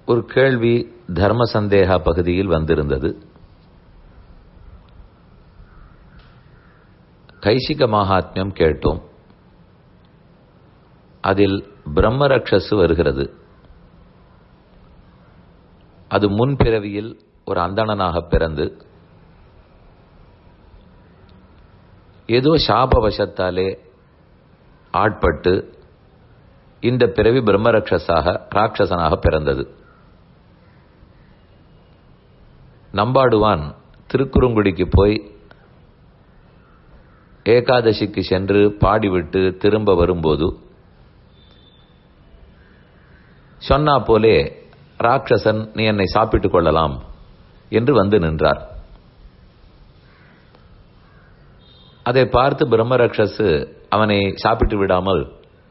ஒரு கேள்வி தர்ம சந்தேகா பகுதியில் வந்திருந்தது கைசிக மகாத்மியம் கேட்டோம் அதில் பிரம்மரக்ஷசு வருகிறது அது முன்பிறவியில் ஒரு அந்தணனாக பிறந்து ஏதோ சாபவசத்தாலே ஆட்பட்டு இந்த பிறவி பிரம்மரக்ஷசாக ராட்சசனாக பிறந்தது நம்பாடுவான் திருக்குறுங்குடிக்கு போய் ஏகாதசிக்கு சென்று பாடிவிட்டு திரும்ப வரும்போது சொன்னா போலே ராட்சசன் நீ என்னை சாப்பிட்டுக் கொள்ளலாம் என்று வந்து நின்றார் அதை பார்த்து பிரம்மரக்ஷசு அவனை சாப்பிட்டு விடாமல்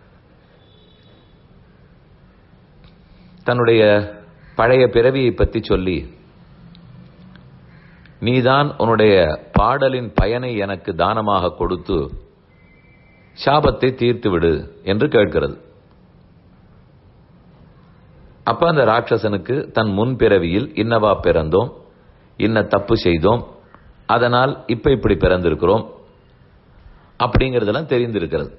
தன்னுடைய பழைய பிறவியை பற்றி சொல்லி நீதான் உன்னுடைய பாடலின் பயனை எனக்கு தானமாக கொடுத்து சாபத்தை தீர்த்து விடு என்று கேட்கிறது அப்ப அந்த ராட்சசனுக்கு தன் முன் பிறவியில் இன்னவா பிறந்தோம் இன்ன தப்பு செய்தோம் அதனால் இப்ப இப்படி பிறந்திருக்கிறோம் அப்படிங்கறதெல்லாம் தெரிந்திருக்கிறது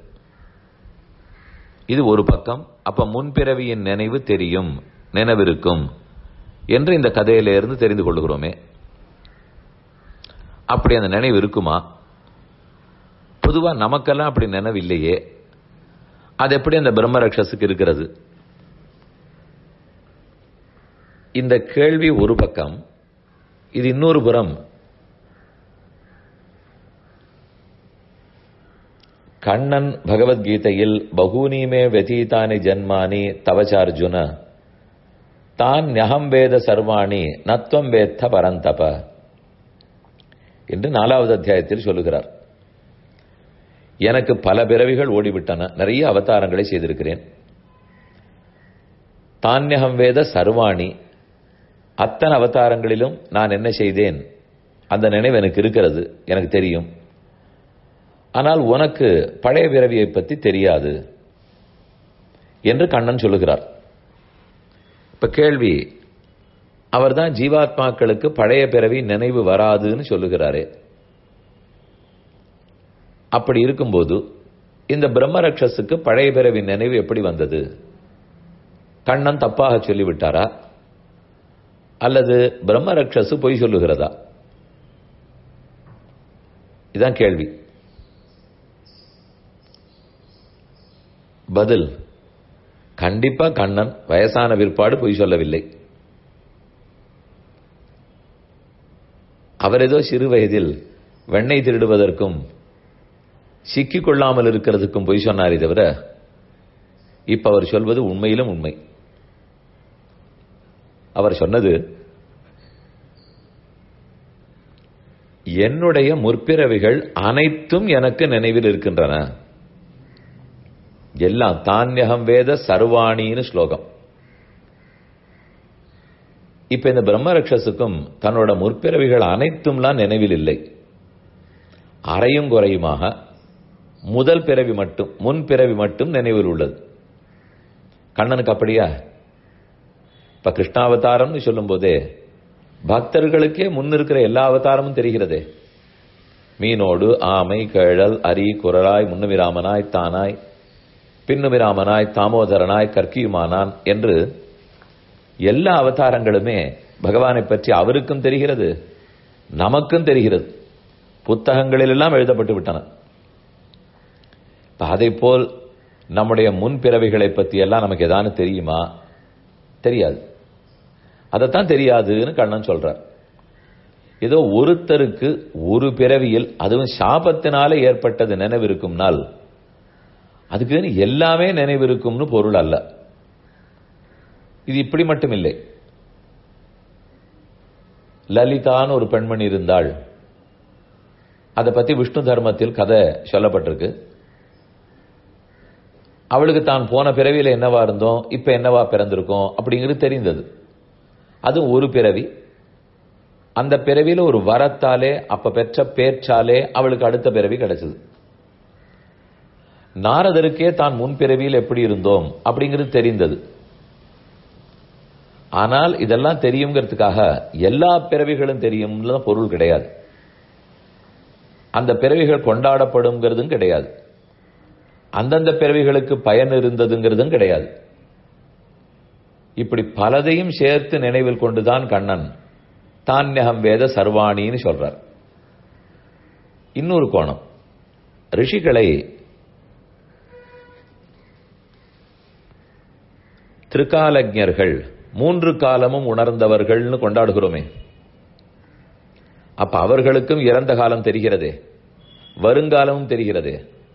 இது ஒரு பக்கம் அப்ப முன்பிறவியின் நினைவு தெரியும் நினைவிருக்கும் என்று இந்த கதையிலிருந்து தெரிந்து கொள்கிறோமே அப்படி அந்த நினைவு இருக்குமா பொதுவா நமக்கெல்லாம் அப்படி நினைவு இல்லையே அது எப்படி அந்த பிரம்மரக்ஷசுக்கு இருக்கிறது இந்த கேள்வி ஒரு பக்கம் இது இன்னொரு புறம் கண்ணன் பகவத்கீதையில் பகூனிமே வெதீதானி ஜன்மானி தவச்சார்ஜுன தான் ஞகம் வேத சர்வாணி நத்வம் வேத்த பரந்தப என்று நாலாவது அத்தியாயத்தில் சொல்லுகிறார் எனக்கு பல பிறவிகள் ஓடிவிட்டன நிறைய அவதாரங்களை செய்திருக்கிறேன் தானியகம் வேத சர்வாணி அத்தனை அவதாரங்களிலும் நான் என்ன செய்தேன் அந்த நினைவு எனக்கு இருக்கிறது எனக்கு தெரியும் ஆனால் உனக்கு பழைய பிறவியை பற்றி தெரியாது என்று கண்ணன் சொல்லுகிறார் இப்ப கேள்வி அவர்தான் ஜீவாத்மாக்களுக்கு பழைய பிறவி நினைவு வராதுன்னு சொல்லுகிறாரே அப்படி இருக்கும்போது இந்த பிரம்மரக்ஷஸுக்கு பழைய பிறவி நினைவு எப்படி வந்தது கண்ணன் தப்பாக சொல்லிவிட்டாரா அல்லது பிரம்மரக்ஷசு பொய் சொல்லுகிறதா இதுதான் கேள்வி பதில் கண்டிப்பா கண்ணன் வயசான பிற்பாடு பொய் சொல்லவில்லை அவர் ஏதோ சிறு வயதில் வெண்ணெய் திருடுவதற்கும் சிக்கிக் கொள்ளாமல் இருக்கிறதுக்கும் பொய் சொன்னாரே தவிர இப்ப அவர் சொல்வது உண்மையிலும் உண்மை அவர் சொன்னது என்னுடைய முற்பிறவிகள் அனைத்தும் எனக்கு நினைவில் இருக்கின்றன எல்லாம் தானியகம் வேத சர்வாணின்னு ஸ்லோகம் இப்ப இந்த பிரம்மரக்ஷசுக்கும் தன்னோட முற்பிறவிகள் அனைத்தும்லாம் நினைவில் இல்லை அறையும் குறையுமாக முதல் பிறவி மட்டும் முன் பிறவி மட்டும் நினைவில் உள்ளது கண்ணனுக்கு அப்படியா இப்ப கிருஷ்ணாவதாரம்னு சொல்லும் போதே பக்தர்களுக்கே முன் இருக்கிற எல்லா அவதாரமும் தெரிகிறதே மீனோடு ஆமை கேழல் அரி குரலாய் முன்னுமிராமனாய் தானாய் பின்னுமிராமனாய் தாமோதரனாய் கற்கியுமானான் என்று எல்லா அவதாரங்களுமே பகவானை பற்றி அவருக்கும் தெரிகிறது நமக்கும் தெரிகிறது புத்தகங்களிலெல்லாம் எழுதப்பட்டு விட்டன அதை போல் நம்முடைய முன் பிறவிகளை பற்றி எல்லாம் நமக்கு ஏதானு தெரியுமா தெரியாது அதைத்தான் தெரியாதுன்னு கண்ணன் சொல்றார் ஏதோ ஒருத்தருக்கு ஒரு பிறவியில் அதுவும் சாபத்தினால ஏற்பட்டது நினைவு இருக்கும்னால் அதுக்கு எல்லாமே நினைவு இருக்கும்னு பொருள் அல்ல இது இப்படி மட்டும் இல்லை லலிதான்னு ஒரு பெண்மணி இருந்தாள் அதை பத்தி விஷ்ணு தர்மத்தில் கதை சொல்லப்பட்டிருக்கு அவளுக்கு தான் போன பிறவியில என்னவா இருந்தோம் இப்ப என்னவா பிறந்திருக்கோம் அப்படிங்கிறது தெரிந்தது அது ஒரு பிறவி அந்த பிறவியில ஒரு வரத்தாலே அப்ப பெற்ற பேச்சாலே அவளுக்கு அடுத்த பிறவி கிடைச்சது நாரதருக்கே தான் முன் பிறவியில் எப்படி இருந்தோம் அப்படிங்கிறது தெரிந்தது ஆனால் இதெல்லாம் தெரியுங்கிறதுக்காக எல்லா பிறவிகளும் தெரியும்னு பொருள் கிடையாது அந்த பிறவிகள் கொண்டாடப்படுங்கிறதும் கிடையாது அந்தந்த பிறவிகளுக்கு பயன் இருந்ததுங்கிறதும் கிடையாது இப்படி பலதையும் சேர்த்து நினைவில் கொண்டுதான் கண்ணன் தான்யகம் வேத சர்வாணின்னு சொல்றார் இன்னொரு கோணம் ரிஷிகளை திரிகாலஜர்கள் மூன்று காலமும் உணர்ந்தவர்கள்னு கொண்டாடுகிறோமே அப்ப அவர்களுக்கும் இறந்த காலம் தெரிகிறதே வருங்காலமும் தெரிகிறதே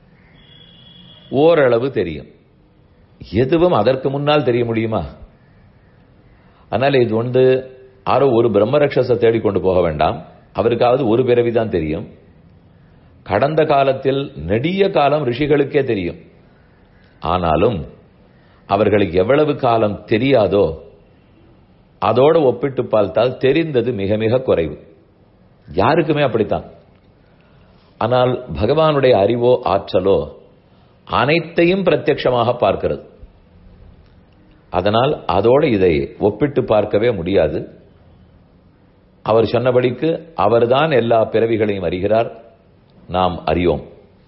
ஓரளவு தெரியும் எதுவும் அதற்கு முன்னால் தெரிய முடியுமா அதனால இது வந்து யாரோ ஒரு பிரம்மரக்ஷச தேடிக்கொண்டு போக வேண்டாம் அவருக்காவது ஒரு பிறவிதான் தெரியும் கடந்த காலத்தில் நெடிய காலம் ரிஷிகளுக்கே தெரியும் ஆனாலும் அவர்களுக்கு எவ்வளவு காலம் தெரியாதோ அதோடு ஒப்பிட்டு பார்த்தால் தெரிந்தது மிக மிக குறைவு யாருக்குமே அப்படித்தான் ஆனால் பகவானுடைய அறிவோ ஆற்றலோ அனைத்தையும் பிரத்யட்சமாக பார்க்கிறது அதனால் அதோடு இதை ஒப்பிட்டு பார்க்கவே முடியாது அவர் சொன்னபடிக்கு அவர்தான் எல்லா பிறவிகளையும் அறிகிறார் நாம் அறியோம்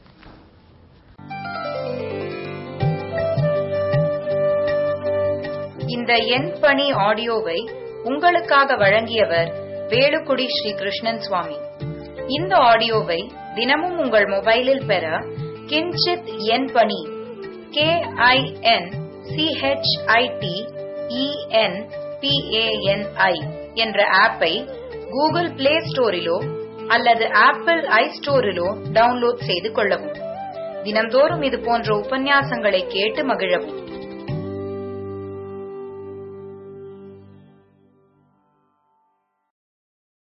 இந்த எண் பணி ஆடியோவை உங்களுக்காக வழங்கியவர் வேலுக்குடி ஸ்ரீ கிருஷ்ணன் சுவாமி இந்த ஆடியோவை தினமும் உங்கள் மொபைலில் பெற கிஞ்சித் எண் பணி கே ஐ என் சிஹெச்ஐடி இஎன் பிஏஎன்ஐ என்ற ஆப்பை கூகுள் பிளே ஸ்டோரிலோ அல்லது ஆப்பிள் ஐ ஸ்டோரிலோ டவுன்லோட் செய்து கொள்ளவும் தினந்தோறும் இது போன்ற உபன்யாசங்களை கேட்டு மகிழவும்